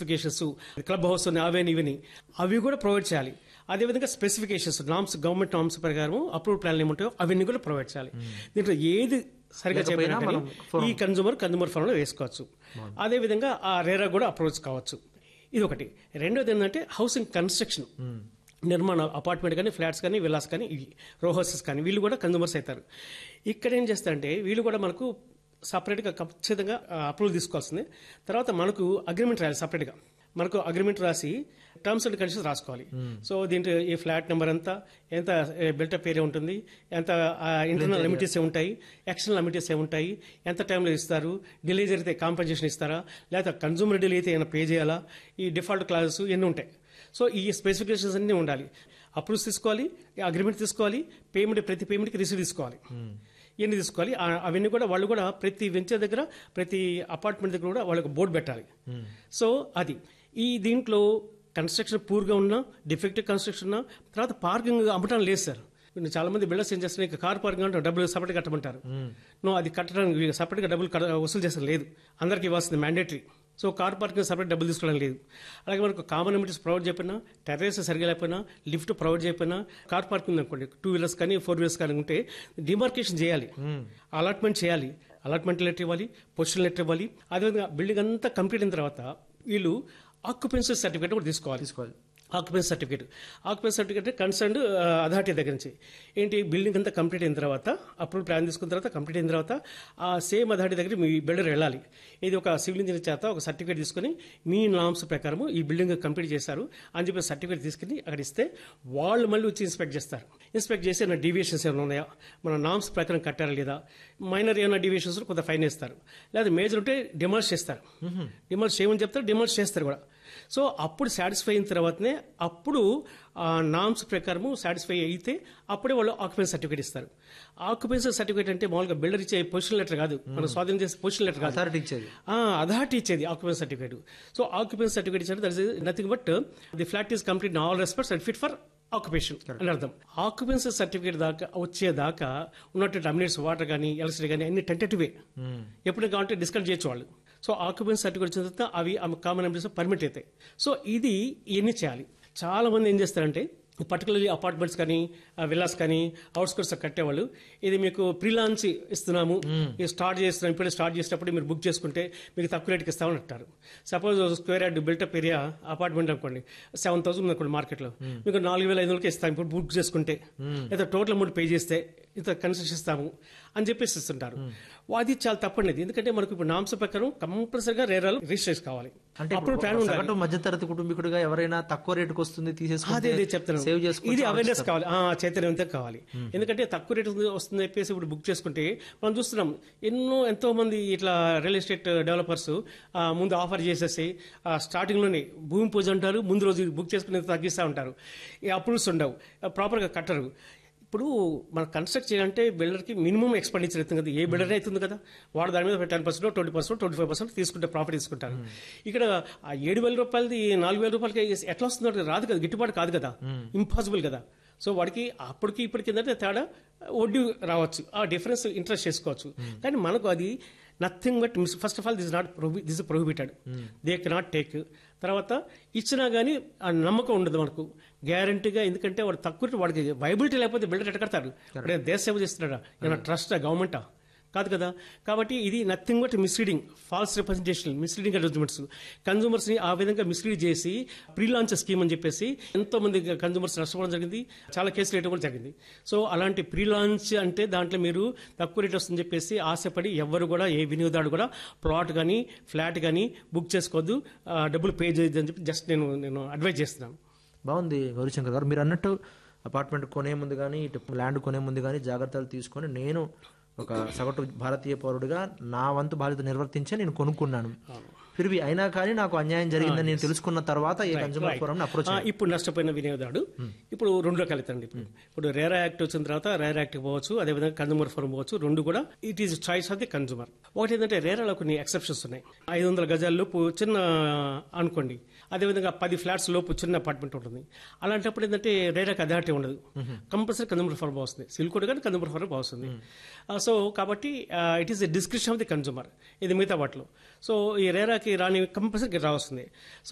specifications club house అవని ఇవని అవి కూడా ప్రొవైడ్ చేయాలి అదేవిధంగా స్పెసిఫికేషన్స్ నామ్స్ గవర్నమెంట్ నామ్స్ ప్రకారం అప్రూవ్ ప్లాన్లు ఏముంటాయో అవన్నీ కూడా ప్రొవైడ్ చేయాలి దీంట్లో ఏది సరిగా లేకపోయినా చెప్పినా కానీ మనం form- ఈ కన్జ్యూమర్ కన్జ్యూమర్ ఫార్మ్ లో వేసుకోవచ్చు అదేవిధంగా ఆ రేరా కూడా అప్రోచ్ కావచ్చు ఇది ఒకటి రెండోది ఏంటంటే హౌసింగ్ కన్స్ట్రక్షన్ నిర్మాణ అపార్ట్మెంట్ కానీ ఫ్లాట్స్ కానీ విలాస్ కానీ ఇవి రో హౌసెస్ కానీ వీళ్ళు కూడా కన్జ్యూమర్స్ అవుతారు ఇక్కడ ఏం చేస్తారంటే వీళ్ళు కూడా మనకు సపరేట్గా ఖచ్చితంగా అప్రూవల్ తీసుకోవాల్సింది తర్వాత మనకు అగ్రిమెంట్ రాయాలి సపరేట్గా మనకు అగ్రిమెంట్ రాసి టర్మ్స్ అండ్ కండిషన్స్ రాసుకోవాలి సో దీంట్లో ఈ ఫ్లాట్ నెంబర్ ఎంత ఎంత బిల్టప్ ఏరియా ఉంటుంది ఎంత ఇంటర్నల్ లిమిటెస్ ఉంటాయి ఎక్స్టర్నల్ లిమిటెస్ ఉంటాయి ఎంత టైంలో ఇస్తారు డిలే జరిగితే కాంపెన్సేషన్ ఇస్తారా లేకపోతే కన్జ్యూమర్ డిలే అయితే ఏమైనా పే చేయాలా ఈ డిఫాల్ట్ క్లాజెస్ ఇవన్నీ ఉంటాయి సో ఈ స్పెసిఫికేషన్స్ అన్నీ ఉండాలి అప్రూవ్స్ తీసుకోవాలి అగ్రిమెంట్ తీసుకోవాలి పేమెంట్ ప్రతి పేమెంట్కి రిసీవ్ తీసుకోవాలి ఇవన్నీ తీసుకోవాలి ఆ- అవన్నీ కూడా వాళ్ళు కూడా ప్రతి వెంచర్ దగ్గర ప్రతి అపార్ట్మెంట్ దగ్గర కూడా వాళ్ళకి బోర్డు పెట్టాలి సో అది ఈ దీంట్లో కన్స్ట్రక్షన్ పూర్గా ఉన్నా డిఫెక్టివ్ కన్స్ట్రక్షన్ ఉన్నా తర్వాత పార్కింగ్ అమ్మటం లేదు సార్ ఇప్పుడు చాలా మంది బిల్డర్స్ ఏం చేస్తున్నారు ఇక కార్ పార్కింగ్ అంటే డబ్బులు సపరేట్ కట్టమంటారు నో అది కట్టడానికి సపరేట్గా డబ్బులు కట్ట- వసూలు చేసడం లేదు అందరికీ ఇవ్వాల్సింది mandatory so car parking separate డబ్బులు తీసుకోవడం లేదు అలాగే మనకు కామన్ అమ్యూనిటీస్ ప్రొవైడ్ చేయకపోయినా టెర్రస్ సరిగా లేకపోయినా లిఫ్ట్ ప్రొవైడ్ చేయకపోయినా కార్ పార్కింగ్ అనుకోండి టూ వీలర్స్ కానీ ఫోర్ వీలర్స్ కానీ ఉంటే డిమార్కేషన్ చేయాలి అలాట్మెంట్ చేయాలి అలాట్మెంట్ లెటర్ ఇవ్వాలి పొజిషన్ లెటర్ ఇవ్వాలి అదేవిధంగా బిల్డింగ్ అంతా కంప్లీట్ అయిన తర్వాత వీళ్ళు ఆక్యుపెన్సీ సర్టిఫికేట్ కూడా తీసుకోవాలి తీసుకోవాలి occupancy certificate occupancy certificate concerned authority దగ్గర నుంచి ఏంటి బిల్డింగ్ అంతా కంప్లీట్ అయిన తర్వాత అప్రూవ్ ప్లాన్ తీసుకున్న తర్వాత కంప్లీట్ అయిన తర్వాత ఆ సేమ్ అథారిటీ దగ్గర మీ బిల్డర్ వెళ్ళాలి ఇది ఒక సివిల్ ఇంజనీర్ చేత ఒక సర్టిఫికేట్ తీసుకుని మీ నామ్స్ ప్రకారం ఈ బిల్డింగ్ కంప్లీట్ చేశారు అని చెప్పి సర్టిఫికేట్ తీసుకుని అక్కడ ఇస్తే వాళ్ళు మళ్ళీ వచ్చి ఇన్స్పెక్ట్ చేస్తారు ఇన్స్పెక్ట్ చేసి ఏమైనా డీవియేషన్స్ ఏమైనా ఉన్నాయా మన నామ్స్ ప్రకారం కట్టారా లేదా మైనర్ ఏమైనా డీవియేషన్స్ కొంత ఫైన్ వేస్తారు లేదా మేజర్ ఉంటే డిమాల్స్ చేస్తారు డిమాల్స్ చేయమని చెప్తారు డిమాల్స్ చేస్తారు కూడా సో అప్పుడు సాటిస్ఫై అయిన తర్వాతనే అప్పుడు ఆ నామ్స్ ప్రకారము సాటిస్ఫై అయితే అప్పుడే వాళ్ళు ఆక్యుపెన్సీ సర్టిఫికేట్ ఇస్తారు ఆక్యుపెన్సీ సర్టిఫికేట్ అంటే మామూలుగా బిల్డర్ ఇచ్చే పొజిషన్ లెటర్ కాదు మనం స్వాధీనం చేసే పొజిషన్ లెటర్ కాదు అథారిటీ ఇచ్చేది అథారిటీ ఇచ్చేది occupancy certificate so occupancy certificate ఇచ్చారు that is nothing but the flat is complete all respects and fit for occupation అని అర్థం ఆక్యుపెన్సీ సర్టిఫికేట్ దాకా వచ్చేదాకా ఉన్నటువంటి అమ్యూనిట్స్ వాటర్ కానీ ఎలక్ట్రిసిటీ కానీ అన్ని టెంటేటివే ఎప్పుడు కావాలంటే డిస్కస్ చేయొచ్చు వాళ్ళు సో ఆక్యుపెన్సీ సర్టిఫికేట్ వచ్చిన తర్వాత అవి కామన్ అమ్యూనిట్స్ పర్మిట్ అవుతాయి సో ఇది ఇవన్నీ చేయాలి చాలా మంది ఏం చేస్తారంటే పర్టికులర్లీ అపార్ట్మెంట్స్ కానీ విల్లాస్ కానీ అవుట్స్కర్ట్స్ కట్టేవాళ్ళు ఇది మీకు ప్రీలాన్స్ ఇస్తున్నాము ఇది స్టార్ట్ చేస్తున్నాం ఇప్పుడే స్టార్ట్ చేసేటప్పుడు మీరు బుక్ చేసుకుంటే మీకు తక్కువ రేటుకి ఇస్తామని అంటారు suppose square yard built up area apartment అనుకోండి సెవెన్ థౌసండ్ అనుకోండి మార్కెట్లో మీకు నాలుగు వేల ఐదు వందలకి ఇస్తాం ఇప్పుడు బుక్ చేసుకుంటే లేదా టోటల్ అమౌంట్ పే చేస్తే ఇంత కన్సెషన్ ఇస్తాము అని చెప్పేసి ఇస్తుంటారు అది చాలా తప్పండి ఎందుకంటే మనకు ఇప్పుడు నాంస ప్రకారం కంపల్సరిగా రేరాలు రిజిస్ట్రేషన్ కావాలి అంటే అప్పుడు ప్లాన్ ఉండాలి సగటు మధ్యతరగతి కుటుంబీకుడిగా ఎవరైనా తక్కువ రేటుకి వస్తుంది అదే తీసేసుకుంటే అదే చెప్తాను సేవ్ చేసుకుంటే ఇది అవేర్నెస్ కావాలి ఆ, చైతన్యవంతం కావాలి ఎందుకంటే తక్కువ రేటు వస్తుంది చెప్పేసి ఇప్పుడు బుక్ చేసుకుంటే మనం చూస్తున్నాం ఎన్నో ఎంతో మంది ఇట్లా రియల్ ఎస్టేట్ డెవలపర్స్ ముందు ఆఫర్ చేసేసి స్టార్టింగ్ లోనే భూమి పూజ అంటారు ముందు రోజు బుక్ చేసుకుని తగ్గిస్తూ ఉంటారు ఈ అప్రూవ్స్ ఉండవు ప్రాపర్ గా కట్టరు ఇప్పుడు మనం కన్స్ట్రక్ట్ చేయాలంటే బిల్డర్కి మినిమం ఎక్స్పెండిచర్ అవుతుంది కదా ఏ బిల్డర్ అవుతుంది కదా వాడు దాని మీద ten percent twenty percent twenty five percent తీసుకుంటే ప్రాఫిట్ తీసుకుంటారు ఇక్కడ ఆ ఏడు వేల రూపాయలది నాలుగు వేల రూపాయలకి ఎట్లా వస్తుందో రాదు కదా గిట్టుబాటు కాదు కదా ఇంపాసిబుల్ కదా సో వాడికి అప్పటికి ఇప్పటికి ఏంటంటే తేడా వడ్డీ రావచ్చు ఆ డిఫరెన్స్ ఇంట్రెస్ట్ చేసుకోవచ్చు కానీ మనకు అది nothing but first of all this not this prohibited they cannot take తర్వాత ఇచ్చినా కానీ ఆ నమ్మకం ఉండదు మనకు గ్యారంటీగా ఎందుకంటే వాడు తక్కువ వాడికి వైబిలిటీ లేకపోతే బిల్డర్ ఎట్ట కడతారు ఇప్పుడు దేశ సేవ చేస్తున్నాడా ఏమైనా ట్రస్టా గవర్నమెంటా కాదు కదా కాబట్టి ఇది nothing but misleading false representation misleading advertisements consumers ని ఆ విధంగా మిస్లీడ్ చేసి ప్రీ లాంచ్ స్కీమ్ అని చెప్పేసి ఎంతో మంది కన్జూమర్స్ నష్టపోవడం జరిగింది చాలా కేసులు వేయడం కూడా జరిగింది సో అలాంటి ప్రీ లాంచ్ అంటే దాంట్లో మీరు తక్కువ రేట్ వస్తుందని చెప్పేసి ఆశపడి ఎవరు కూడా ఏ వినియోగదారుడు కూడా ప్లాట్ కానీ ఫ్లాట్ కానీ బుక్ చేసుకోవద్దు ఆ, డబ్బులు పే చేయొద్దు అని చెప్పి జస్ట్ నేను నేను అడ్వైజ్ చేస్తున్నాను బాగుంది గౌరీశంకర్ గారు మీరు అన్నట్టు అపార్ట్మెంట్ కొనే ముందు కానీ ఇటు ల్యాండ్ కొనే ముందు కానీ జాగ్రత్తలు తీసుకొని నేను ఒక సగటు భారతీయ పౌరుడిగా నా వంతు బాధ్యత నిర్వర్తించే నేను కొనుక్కున్నాను ఫిర్వి అయినా కానీ నాకు అన్యాయం జరిగిందని నేను తెలుసుకున్న తర్వాత ఈ కన్జ్యూమర్ ఫోరం అప్రోచ్ ఆ, ఇప్పుడు నష్టపోయిన వినియోగదారుడు ఇప్పుడు రెండు రకాలు అవుతుంది ఇప్పుడు ఇప్పుడు రేరా యాక్ట్ వచ్చిన తర్వాత రేరా యాక్ట్ పోవచ్చు అదేవిధంగా కన్జ్యూమర్ ఫోరం పోవచ్చు రెండు కూడా it is choice of the consumer ఒకటి ఏంటంటే రేరాలో కొన్ని ఎక్సెప్షన్స్ ఉన్నాయి ఐదు వందల గజాల లోపు చిన్న అనుకోండి అదేవిధంగా పది ఫ్లాట్స్ లోపు చిన్న అపార్ట్మెంట్ ఉంటుంది అలాంటప్పుడు ఏంటంటే రేరాకి అథారిటీ ఉండదు కంపల్సరీ కన్జ్యూమర్ ఫోరం వస్తుంది సిల్కోడ్ కానీ కన్జ్యూమర్ ఫోరం వస్తుంది సో కాబట్టి it is the description of the consumer ఇది మిగతా వాటిలో సో ఈ రేరాకి రాని కంపల్సరీ రావస్తుంది